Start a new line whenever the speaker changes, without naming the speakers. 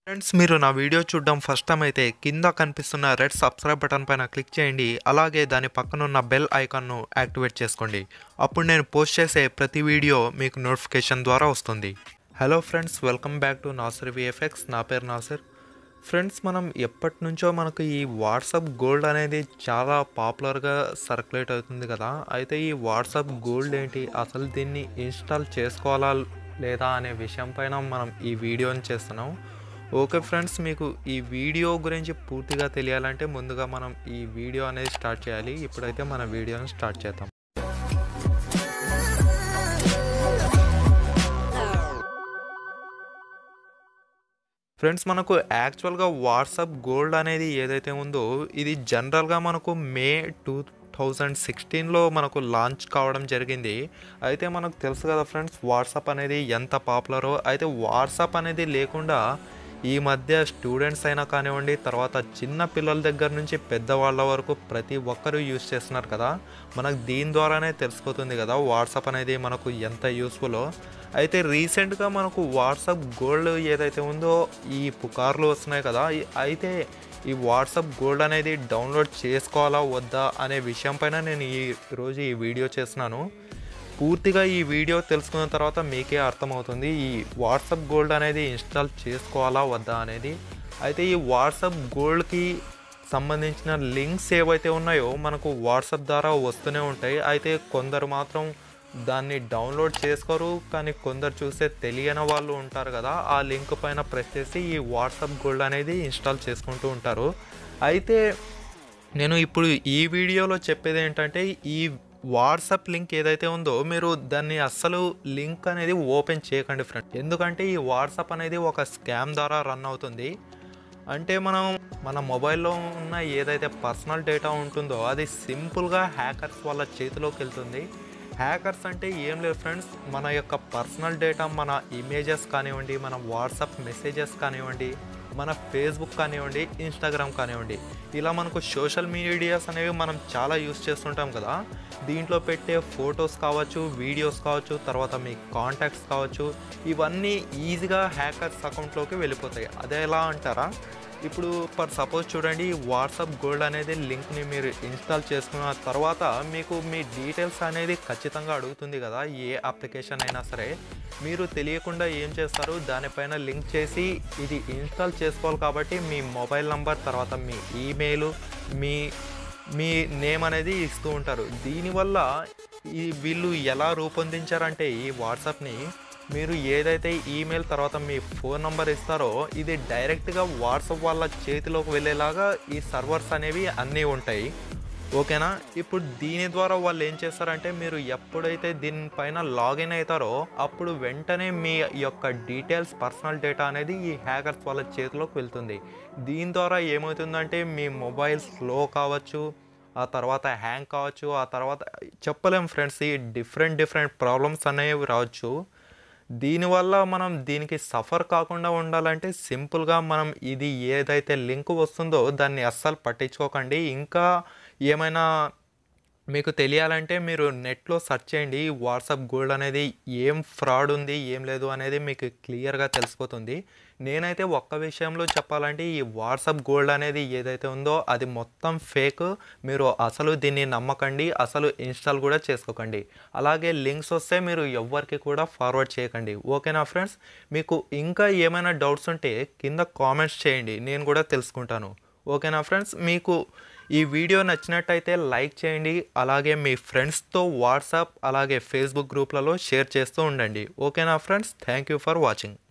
friends మీరు నా video చూడడం ఫస్ట్ టైం అయితే కింద కనిపిస్తున్న రెడ్ సబ్స్క్రైబ్ బటన్ పైన క్లిక్ చేయండి అలాగే దాని పక్కన ఉన్న బెల్ ఐకాన్ను యాక్టివేట్ చేసుకోండి అప్పుడు నేను పోస్ట్ చేసే ప్రతి వీడియో మీకు నోటిఫికేషన్ ద్వారా వస్తుంది hello friends welcome back to Nasar VFX నా పేరు నాసర్ ఫ్రెండ్స్ మనం ఎప్పటి నుంచో మనకు ఈ వాట్సాప్ గోల్డ్ అనేది చాలా పాపులర్గా సర్క్యులేట్ అవుతుంది కదా అయితే ఈ వాట్సాప్ గోల్డ్ ఏంటి అసలు దీన్ని ఇన్స్టాల్ చేసుకోవాలా లేదా అనే విషయం పైన మనం ఈ వీడియోని చేస్తున్నాం ఓకే ఫ్రెండ్స్ మీకు ఈ వీడియో గురించి పూర్తిగా తెలియాలంటే ముందుగా మనం ఈ వీడియో అనేది స్టార్ట్ చేయాలి ఇప్పుడైతే మన వీడియోని స్టార్ట్ చేద్దాం ఫ్రెండ్స్ మనకు యాక్చువల్గా వాట్సాప్ గోల్డ్ అనేది ఏదైతే ఉందో ఇది జనరల్గా మనకు మే టూ థౌజండ్ సిక్స్టీన్లో మనకు లాంచ్ కావడం జరిగింది అయితే మనకు తెలుసు కదా ఫ్రెండ్స్ వాట్సాప్ అనేది ఎంత పాపులరో అయితే వాట్సాప్ అనేది లేకుండా ఈ మధ్య స్టూడెంట్స్ అయినా కానివ్వండి తర్వాత చిన్న పిల్లల దగ్గర నుంచి పెద్దవాళ్ళ వరకు ప్రతి ఒక్కరూ యూస్ చేస్తున్నారు కదా మనకు దీని ద్వారానే తెలిసిపోతుంది కదా వాట్సాప్ అనేది మనకు ఎంత యూస్ఫుల్లో అయితే రీసెంట్గా మనకు వాట్సాప్ గోల్డ్ ఏదైతే ఉందో ఈ పుకార్లు వస్తున్నాయి కదా ఈ- అయితే ఈ వాట్సాప్ గోల్డ్ అనేది డౌన్లోడ్ చేసుకోవాలా వద్దా అనే విషయం పైన నేను ఈ రోజు ఈ వీడియో చేస్తున్నాను పూర్తిగా ఈ వీడియో తెలుసుకున్న తర్వాత మీకే అర్థమవుతుంది ఈ వాట్సాప్ గోల్డ్ అనేది ఇన్స్టాల్ చేసుకోవాలా వద్దా అనేది అయితే ఈ వాట్సాప్ గోల్డ్కి సంబంధించిన లింక్స్ ఏవైతే ఉన్నాయో మనకు వాట్సాప్ ద్వారా వస్తూనే ఉంటాయి అయితే కొందరు మాత్రం దాన్ని డౌన్లోడ్ చేసుకోరు కానీ కొందరు చూస్తే తెలియని వాళ్ళు ఉంటారు కదా ఆ లింక్ పైన ప్రెస్ చేసి ఈ వాట్సాప్ గోల్డ్ అనేది ఇన్స్టాల్ చేసుకుంటూ ఉంటారు అయితే నేను ఇప్పుడు ఈ వీడియోలో చెప్పేది ఏంటంటే ఈ వాట్సాప్ లింక్ ఏదైతే ఉందో మీరు దాన్ని అస్సలు లింక్ అనేది ఓపెన్ చేయకండి ఫ్రెండ్ ఎందుకంటే ఈ వాట్సాప్ అనేది ఒక స్కామ్ ద్వారా రన్ అవుతుంది అంటే మనం మన మొబైల్లో ఉన్న ఏదైతే పర్సనల్ డేటా ఉంటుందో అది సింపుల్గా హ్యాకర్స్ వాళ్ళ చేతిలోకి వెళ్తుంది హ్యాకర్స్ అంటే ఏం లేదు ఫ్రెండ్స్ మన యొక్క పర్సనల్ డేటా మన ఇమేజెస్ కానివ్వండి మన వాట్సాప్ మెసేజెస్ కానివ్వండి మన ఫేస్బుక్ కానివ్వండి ఇన్స్టాగ్రామ్ కానివ్వండి ఇలా మనకు సోషల్ మీడియాస్ అనేవి మనం చాలా యూస్ చేస్తుంటాం కదా దీంట్లో పెట్టే ఫొటోస్ కావచ్చు వీడియోస్ కావచ్చు తర్వాత మీ కాంటాక్ట్స్ కావచ్చు ఇవన్నీ ఈజీగా హ్యాకర్స్ అకౌంట్లోకి వెళ్ళిపోతాయి అదే ఎలా అంటారా ఇప్పుడు ఫర్ సపోజ్ చూడండి వాట్సాప్ గోల్డ్ అనేది లింక్ని మీరు ఇన్స్టాల్ చేసుకున్న తర్వాత మీకు మీ డీటెయిల్స్ అనేది ఖచ్చితంగా అడుగుతుంది కదా ఏ అప్లికేషన్ అయినా సరే మీరు తెలియకుండా ఏం చేస్తారు దానిపైన లింక్ చేసి ఇది ఇన్స్టాల్ చేసుకోవాలి కాబట్టి మీ మొబైల్ నంబర్ తర్వాత మీ ఈమెయిల్ మీ మీ నేమ్ అనేది ఇస్తూ ఉంటారు దీనివల్ల ఈ వీళ్ళు ఎలా రూపొందించారంటే ఈ వాట్సాప్ని మీరు ఏదైతే ఈమెయిల్ తర్వాత మీ ఫోన్ నంబర్ ఇస్తారో ఇది డైరెక్ట్గా వాట్సాప్ వాళ్ళ చేతిలోకి వెళ్ళేలాగా ఈ సర్వర్స్ అనేవి అన్నీ ఉంటాయి ఓకేనా ఇప్పుడు దీని ద్వారా వాళ్ళు ఏం చేస్తారంటే మీరు ఎప్పుడైతే దీనిపైన లాగిన్ అవుతారో అప్పుడు వెంటనే మీ యొక్క డీటెయిల్స్ పర్సనల్ డేటా అనేది ఈ హ్యాకర్స్ వాళ్ళ చేతిలోకి వెళ్తుంది దీని ద్వారా ఏమవుతుందంటే మీ మొబైల్ స్లో కావచ్చు ఆ తర్వాత హ్యాంగ్ కావచ్చు ఆ తర్వాత చెప్పలేం ఫ్రెండ్స్ ఈ డిఫరెంట్ డిఫరెంట్ ప్రాబ్లమ్స్ అనేవి రావచ్చు దీనివల్ల మనం దీనికి సఫర్ కాకుండా ఉండాలంటే సింపుల్గా మనం ఇది ఏదైతే లింక్ వస్తుందో దాన్ని అస్సలు పట్టించుకోకండి ఇంకా ఏమైనా మీకు తెలియాలంటే మీరు నెట్లో సెర్చ్ చేయండి ఈ వాట్సాప్ గోల్డ్ అనేది ఏం ఫ్రాడ్ ఉంది ఏం లేదు అనేది మీకు క్లియర్గా తెలిసిపోతుంది నేనైతే ఒక్క విషయంలో చెప్పాలంటే ఈ వాట్సాప్ గోల్డ్ అనేది ఏదైతే ఉందో అది మొత్తం ఫేక్ మీరు అసలు దీన్ని నమ్మకండి అసలు ఇన్స్టాల్ కూడా చేసుకోకండి అలాగే లింక్స్ వస్తే మీరు ఎవ్వరికి కూడా ఫార్వర్డ్ చేయకండి ఓకేనా ఫ్రెండ్స్ మీకు ఇంకా ఏమైనా డౌట్స్ ఉంటే కింద కామెంట్స్ చేయండి నేను కూడా తెలుసుకుంటాను ఓకేనా ఫ్రెండ్స్ మీకు ఈ వీడియో నచ్చినట్టయితే లైక్ చేయండి అలాగే మీ ఫ్రెండ్స్తో వాట్సాప్ అలాగే ఫేస్బుక్ గ్రూప్లలో షేర్ చేస్తూ ఉండండి ఓకేనా friends thank you for watching